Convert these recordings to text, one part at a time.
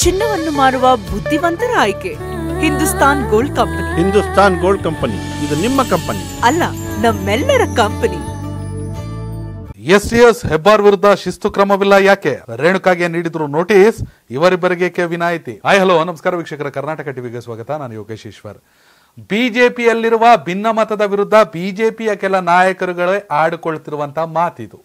ಚಿನ್ನವನ್ನು ಮಾರುವ ಬುದ್ಧಿವಂತರ ಆಯ್ಕೆ Hindustan gold company Hindustan gold company ಇದು ನಿಮ್ಮ ಕಂಪನಿ ಅಲ್ಲ ನಮ್ಮೆಲ್ಲರ ಕಂಪನಿ ಎಸ್ ಎಸ್ ಹೆಬ್ಬಾರ್ ವಿರುದ್ಧ ಶಿಸ್ತು ಕ್ರಮವಿಲ್ಲ ಯಾಕೆ ರೇಣುಕಾಗೆ ನೀಡಿದ್ರು ನೋಟಿಸ್ ಇವರಿಬ್ಬರಿಗೆ ಕೆ ವಿನಾಯಿತಿ ಹಾಯ್ ಹಲೋ ನಮಸ್ಕಾರ ವೀಕ್ಷಕರ ಕರ್ನಾಟಕ ಟಿವಿಗೆ ಸ್ವಾಗತ ನಾನು ಯೋಗೇಶ್ ಈಶ್ವರ್ ಬಿಜೆಪಿಯಲ್ಲಿರುವ ಭಿನ್ನಮತದ ವಿರುದ್ಧ ಬಿಜೆಪಿಯ ಕೆಲ ನಾಯಕರುಗಳೇ ಆಡಿಕೊಳ್ತಿರುವಂತ ಮಾತಿದು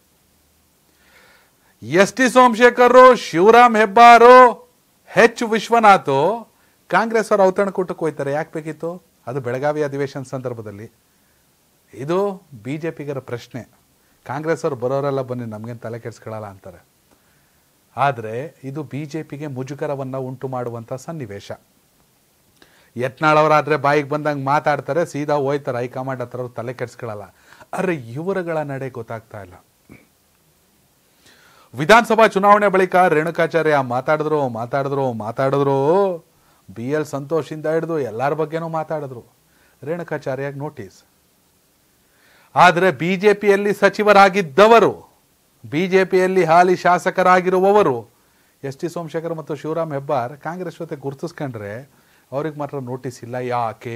S T Somashekar Shivaram Hebbar H Vishwanath Congress ಅವರು ಔತಣಕೂಟಕ್ಕೆ ಹೋಯ್ತಾರೆ ಯಾಕೆ ಬೇಕಿತ್ತು ಅದು ಬೆಳಗಾವಿ ಅಧಿವೇಶನ ಸಂದರ್ಭದಲ್ಲಿ ಇದು ಬಿ ಜೆ ಪಿಗರ ಪ್ರಶ್ನೆ ಕಾಂಗ್ರೆಸ್ ಅವ್ರು ಬರೋರೆಲ್ಲ ಬನ್ನಿ ನಮಗೇನು ತಲೆ ಕೆಡಿಸ್ಕೊಳ್ಳಲ್ಲ ಅಂತಾರೆ ಆದರೆ ಇದು ಬಿ ಜೆ ಪಿಗೆ ಮುಜುಗರವನ್ನು ಉಂಟು ಮಾಡುವಂಥ ಸನ್ನಿವೇಶ ಯತ್ನಾಳ್ ಅವರಾದರೆ ಬಾಯಿಗೆ ಬಂದಂಗೆ ಮಾತಾಡ್ತಾರೆ ಸೀದಾ ಹೋಯ್ತಾರೆ ಹೈಕಮಾಂಡ್ ಹತ್ರ ಅವ್ರು ತಲೆ ಕೆಡಿಸ್ಕೊಳ್ಳಲ್ಲ ಆದರೆ ಇವರುಗಳ ನಡೆ ಗೊತ್ತಾಗ್ತಾ ಇಲ್ಲ ವಿಧಾನಸಭಾ ಚುನಾವಣೆ ಬಳಿಕ ರೇಣುಕಾಚಾರ್ಯ ಮಾತಾಡಿದ್ರು ಮಾತಾಡಿದ್ರು ಮಾತಾಡಿದ್ರು ಬಿ ಎಲ್ ಸಂತೋಷಿಂದ ಹಿಡಿದು ಎಲ್ಲರ ಬಗ್ಗೆನೂ ಮಾತಾಡಿದ್ರು ರೇಣುಕಾಚಾರ್ಯಾಗ ನೋಟಿಸ್ ಆದರೆ ಬಿಜೆಪಿಯಲ್ಲಿ ಸಚಿವರಾಗಿದ್ದವರು ಬಿಜೆಪಿಯಲ್ಲಿ ಹಾಲಿ ಶಾಸಕರಾಗಿರುವವರು ಎಸ್ ಟಿ ಸೋಮಶೇಖರ್ ಮತ್ತು ಶಿವರಾಮ್ ಹೆಬ್ಬಾರ್ ಕಾಂಗ್ರೆಸ್ ಜೊತೆ ಗುರುತಿಸ್ಕೊಂಡ್ರೆ ಅವ್ರಿಗೆ ಮಾತ್ರ ನೋಟಿಸ್ ಇಲ್ಲ ಯಾಕೆ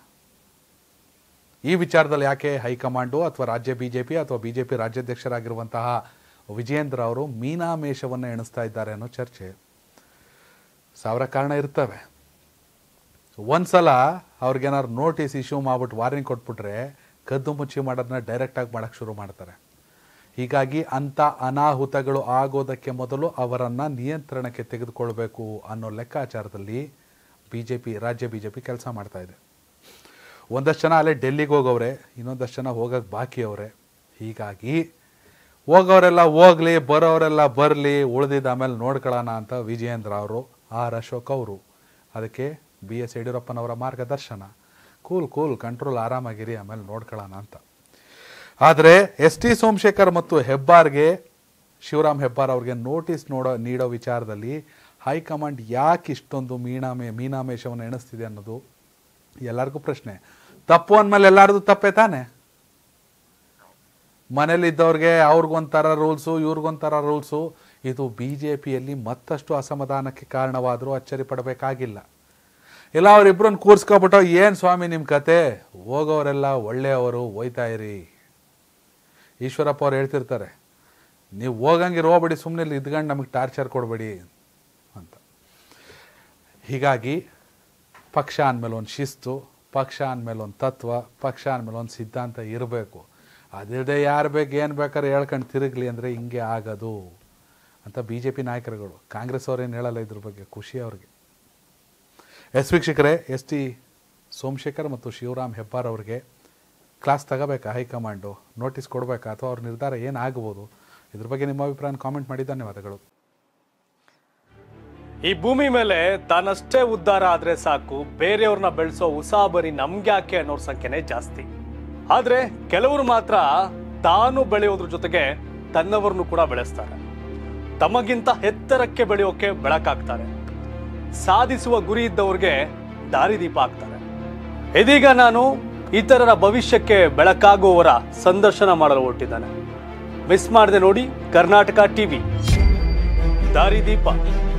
ಈ ವಿಚಾರದಲ್ಲಿ ಯಾಕೆ ಹೈಕಮಾಂಡು ಅಥವಾ ರಾಜ್ಯ ಬಿಜೆಪಿ ಅಥವಾ ಬಿಜೆಪಿ ರಾಜ್ಯಾಧ್ಯಕ್ಷರಾಗಿರುವಂತಹ ವಿಜಯೇಂದ್ರ ಅವರು ಮೀನಾಮೇಷವನ್ನು ಎಣಿಸ್ತಾ ಇದ್ದಾರೆ ಅನ್ನೋ ಚರ್ಚೆ ಸಾವಿರ ಕಾರಣ ಇರ್ತವೆ ಒಂದ್ಸಲ ಅವ್ರಿಗೇನಾದ್ರು ನೋಟಿಸ್ ಇಶ್ಯೂ ಮಾಡ್ಬಿಟ್ಟು ವಾರ್ನಿಂಗ್ ಕೊಟ್ಬಿಟ್ರೆ ಕದ್ದು ಮುಚ್ಚಿ ಮಾಡೋದನ್ನ ಡೈರೆಕ್ಟಾಗಿ ಮಾಡೋಕ್ಕೆ ಶುರು ಮಾಡ್ತಾರೆ ಹೀಗಾಗಿ ಅಂಥ ಅನಾಹುತಗಳು ಆಗೋದಕ್ಕೆ ಮೊದಲು ಅವರನ್ನು ನಿಯಂತ್ರಣಕ್ಕೆ ತೆಗೆದುಕೊಳ್ಬೇಕು ಅನ್ನೋ ಲೆಕ್ಕಾಚಾರದಲ್ಲಿ ಬಿ ಜೆ ಪಿ ರಾಜ್ಯ ಬಿ ಜೆ ಪಿ ಕೆಲಸ ಮಾಡ್ತಾ ಇದೆ ಒಂದಷ್ಟು ಜನ ಅಲ್ಲೇ ಡೆಲ್ಲಿಗೆ ಹೋಗವ್ರೆ ಇನ್ನೊಂದಷ್ಟು ಜನ ಹೋಗಕ್ಕೆ ಬಾಕಿ ಅವರೇ ಹೀಗಾಗಿ ಹೋಗೋರೆಲ್ಲ ಹೋಗ್ಲಿ ಬರೋರೆಲ್ಲ ಬರಲಿ ಉಳಿದಿದ್ದ ಆಮೇಲೆ ನೋಡ್ಕೊಳ್ಳೋಣ ಅಂತ ವಿಜಯೇಂದ್ರ ಅವರು ಆರ್ ಅಶೋಕ್ ಅವರು ಅದಕ್ಕೆ ಬಿ ಎಸ್ ಯಡಿಯೂರಪ್ಪನವರ ಮಾರ್ಗದರ್ಶನ ಕೂಲ್ ಕೂಲ್ ಕಂಟ್ರೋಲ್ ಆರಾಮಾಗಿರಿ ಆಮೇಲೆ ನೋಡ್ಕೊಳ್ಳೋಣ ಅಂತ ಆದರೆ ಎಸ್ ಟಿ ಸೋಮಶೇಖರ್ ಮತ್ತು ಹೆಬ್ಬಾರ್ಗೆ ಶಿವರಾಮ್ ಹೆಬ್ಬಾರ್ ಅವ್ರಿಗೆ ನೋಟಿಸ್ ನೋಡೋ ನೀಡೋ ವಿಚಾರದಲ್ಲಿ ಹೈಕಮಾಂಡ್ ಯಾಕೆ ಇಷ್ಟೊಂದು ಮೀನಾಮೆ ಮೀನಾಮೇಷವನ್ನು ಎಣಿಸ್ತಿದೆ ಅನ್ನೋದು ಎಲ್ಲರಿಗೂ ಪ್ರಶ್ನೆ ತಪ್ಪು ಅಂದಮೇಲೆ ಎಲ್ಲರದು ತಪ್ಪೇ ತಾನೆ ಮನೇಲಿದ್ದವ್ರಿಗೆ ಅವ್ರಿಗೊಂಥರ ರೂಲ್ಸು ಇವ್ರಿಗೊಂಥರ ರೂಲ್ಸು ಇದು ಬಿ ಜೆ ಪಿಯಲ್ಲಿ ಮತ್ತಷ್ಟು ಅಸಮಾಧಾನಕ್ಕೆ ಕಾರಣವಾದರೂ ಅಚ್ಚರಿ ಪಡಬೇಕಾಗಿಲ್ಲ ಇಲ್ಲ ಅವರಿಬ್ಬರನ್ನ ಕೂರ್ಸ್ಕೊಬಿಟ್ಟು ಏನು ಸ್ವಾಮಿ ನಿಮ್ಮ ಕತೆ ಹೋಗೋರೆಲ್ಲ ಒಳ್ಳೆಯವರು ಹೋಯ್ತಾ ಇರಿ ಈಶ್ವರಪ್ಪ ಅವ್ರು ಹೇಳ್ತಿರ್ತಾರೆ ನೀವು ಹೋಗಂಗಿರೋ ಹೋಗ್ಬೇಡಿ ಸುಮ್ಮನೆ ಇಲ್ಲಿ ಇದ್ಕೊಂಡು ನಮಗೆ ಟಾರ್ಚರ್ ಕೊಡಬೇಡಿ ಅಂತ ಹೀಗಾಗಿ ಪಕ್ಷ ಅಂದಮೇಲೆ ಒಂದು ಶಿಸ್ತು ಪಕ್ಷ ಅಂದಮೇಲೆ ಒಂದು ತತ್ವ ಪಕ್ಷ ಅಂದಮೇಲೆ ಒಂದು ಸಿದ್ಧಾಂತ ಇರಬೇಕು ಅದಿಲ್ಲದೆ ಯಾರು ಬೇಕು ಏನು ಬೇಕಾದ್ರೆ ಹೇಳ್ಕೊಂಡು ತಿರುಗಲಿ ಅಂದರೆ ಹಿಂಗೆ ಆಗೋದು ಅಂತ ಬಿ ಜೆ ಪಿ ನಾಯಕರುಗಳು ಕಾಂಗ್ರೆಸ್ ಅವ್ರೇನು ಹೇಳಲ್ಲ ಇದ್ರ ಬಗ್ಗೆ ಖುಷಿ ಅವ್ರಿಗೆ ಎಸ್ ವೀಕ್ಷಕರೇ ಎಸ್ ಟಿ ಸೋಮಶೇಖರ್ ಮತ್ತು ಶಿವರಾಮ್ ಹೆಬ್ಬಾರ್ ಅವ್ರಿಗೆ ಕ್ಲಾಸ್ ತಗೋಬೇಕಾ ಹೈಕಮಾಂಡು ನೋಟಿಸ್ ಕೊಡಬೇಕಾ ಅಥವಾ ಅವ್ರ ನಿರ್ಧಾರ ಏನಾಗ್ಬೋದು ಇದ್ರ ಬಗ್ಗೆ ನಿಮ್ಮ ಅಭಿಪ್ರಾಯ ಕಾಮೆಂಟ್ ಮಾಡಿ ಧನ್ಯವಾದಗಳು ಈ ಭೂಮಿ ಮೇಲೆ ತಾನಷ್ಟೇ ಉದ್ಧಾರ ಆದ್ರೆ ಸಾಕು ಬೇರೆಯವ್ರನ್ನ ಬೆಳೆಸೋ ಉಸಾಬರಿ ನಮ್ಗ್ಯಾಕೆ ಅನ್ನೋರ್ ಸಂಖ್ಯೆನೇ ಜಾಸ್ತಿ ಆದ್ರೆ ಕೆಲವರು ಮಾತ್ರ ತಾನು ಬೆಳೆಯೋದ್ರ ಜೊತೆಗೆ ತನ್ನವರನ್ನು ಕೂಡ ಬೆಳೆಸ್ತಾರೆ ತಮಗಿಂತ ಎತ್ತರಕ್ಕೆ ಬೆಳೆಯೋಕೆ ಬೆಳಕಾಗ್ತಾರೆ ಸಾಧಿಸುವ ಗುರಿ ಇದ್ದವ್ರಿಗೆ ದಾರಿದೀಪ ಆಗ್ತಾರೆ ಇದೀಗ ನಾನು ಇತರರ ಭವಿಷ್ಯಕ್ಕೆ ಬೆಳಕಾಗುವವರ ಸಂದರ್ಶನ ಮಾಡಲು ಹೊರಟಿದ್ದಾನೆ ಮಿಸ್ ಮಾಡದೆ ನೋಡಿ ಕರ್ನಾಟಕ ಟಿವಿ ದಾರಿದೀಪ